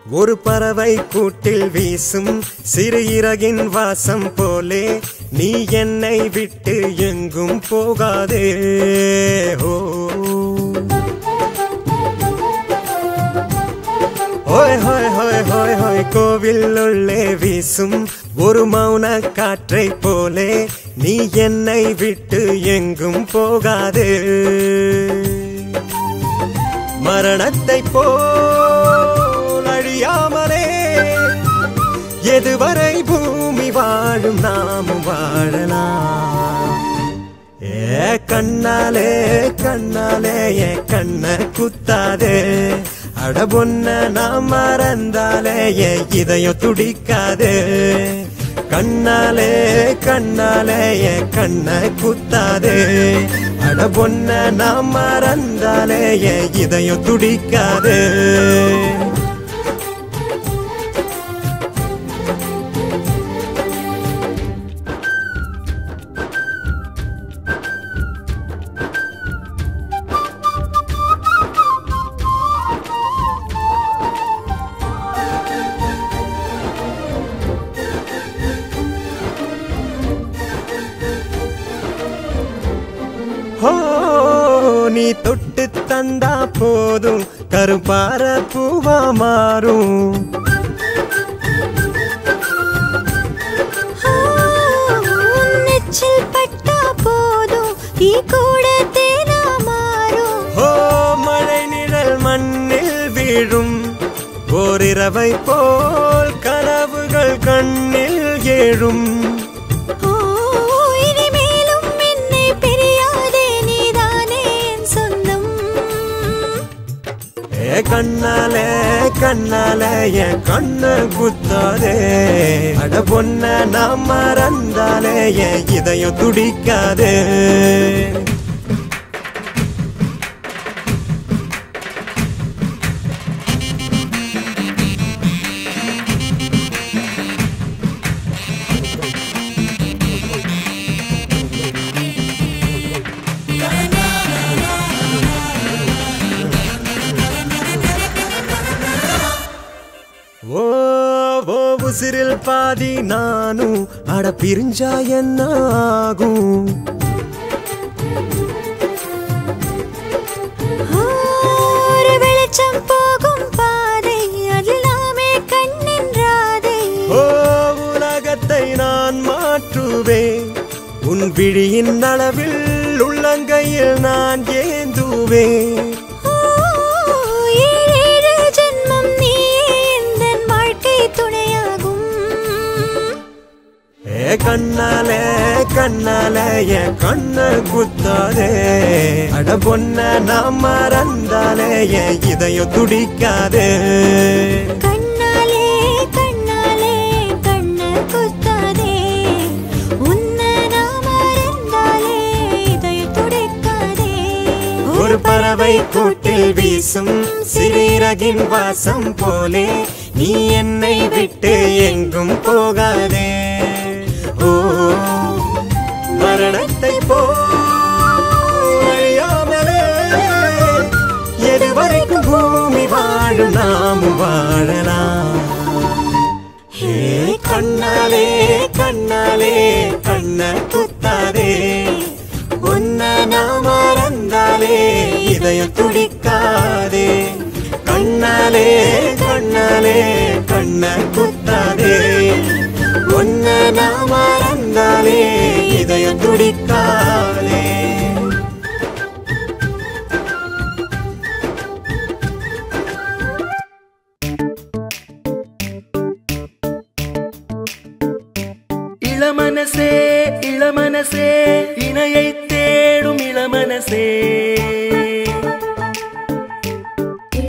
ஒரு பறவை கூட்டில் வீசும் சிறு இறகின் வாசம் போலே நீ என்னை விட்டு எங்கும் போகாதே ஓ ஹோய் ஹோய் ஹோய் ஹோய் ஹோய் கோவில் உள்ளே வீசும் ஒரு மௌன காற்றை போலே நீ என்னை விட்டு எங்கும் போகாதே மரணத்தை போல் அழியாமலே எதுவரை பூமி வாழும் நாமும் வாழலாம் ஏ கண்ணாலே கண்ணாலே ஏ கண்ண குத்தாதே அட பொன்ன நான் மறந்தாலே ஏ இதயம் துடிக்காதே கண்ணாலே கண்ணாலே ஏ கண்ண குத்தாதே அட பொன்ன நான் மறந்தாலே ஏ இதயம் துடிக்காதே ஹோ நீ தொட்டு தந்தா போதும் கருப்பார பூவா மாறும் நெச்சில் பட்டா போதும் தீ கூட தேனா மாறும் ஓ மழை நிழல் மண்ணில் வீழும் ஓரிரவை போல் கனவுகள் கண்ணில் ஏழும் ஓ இனிமேலும் என்னை பிரியாதே நீதானே என் சொந்தம் ஏ கண்ணாலே கண்ணாலே என் கண்ணு குத்தாதே அட பொன்ன நாம் மறந்தாலே என் இதயம் துடிக்காதே ஓ ஓ உசிரில் பாதி நானும் அட பிரிஞ்சா என்ன ஆகும் ஒரு வெளிச்சம் போகும் பாதை அதில் நாமே கண்ணின் ராதை ஓ உலகத்தை நான் மாற்றுவேன் உன் விழியின் அளவில் உள்ளங்கையில் நான் ஏந்துவேன் ஓ, ஏழேழு ஜென்மம் நீயே எந்தன் வாழ்க்கை துணையாகும் ஏ கண்ணாலே கண்ணாலே என் கண்ண குத்தாதே அட பொன்ன நாம் மறந்தாலே என் இதயம் துடிக்காதே கண்ணாலே கண்ணாலே கண்ண குத்தாதே உன்னை நான் மறந்தாலே இதயம் துடிக்காதே ஒரு பறவை கூட்டில் வீசும் சிறகின் வாசம் போலே நீ என்னை விட்டு எங்கும் போகாதே ஓ மரணத்தை போயாமலே எதுவரைக்கும் பூமி வாழும் நாமும் வாழலாம் ஹே கண்ணாலே கண்ணாலே கண்ண குத்தாதே உன்னை நான் மறந்தாலே இதயம் துடிக்காதே கண்ணாலே கண்ணாலே கண்ண குத்தாதே உன்னை நான் மறந்தாலே இதயம் துடிக்காதே இளமனசே இளமனசே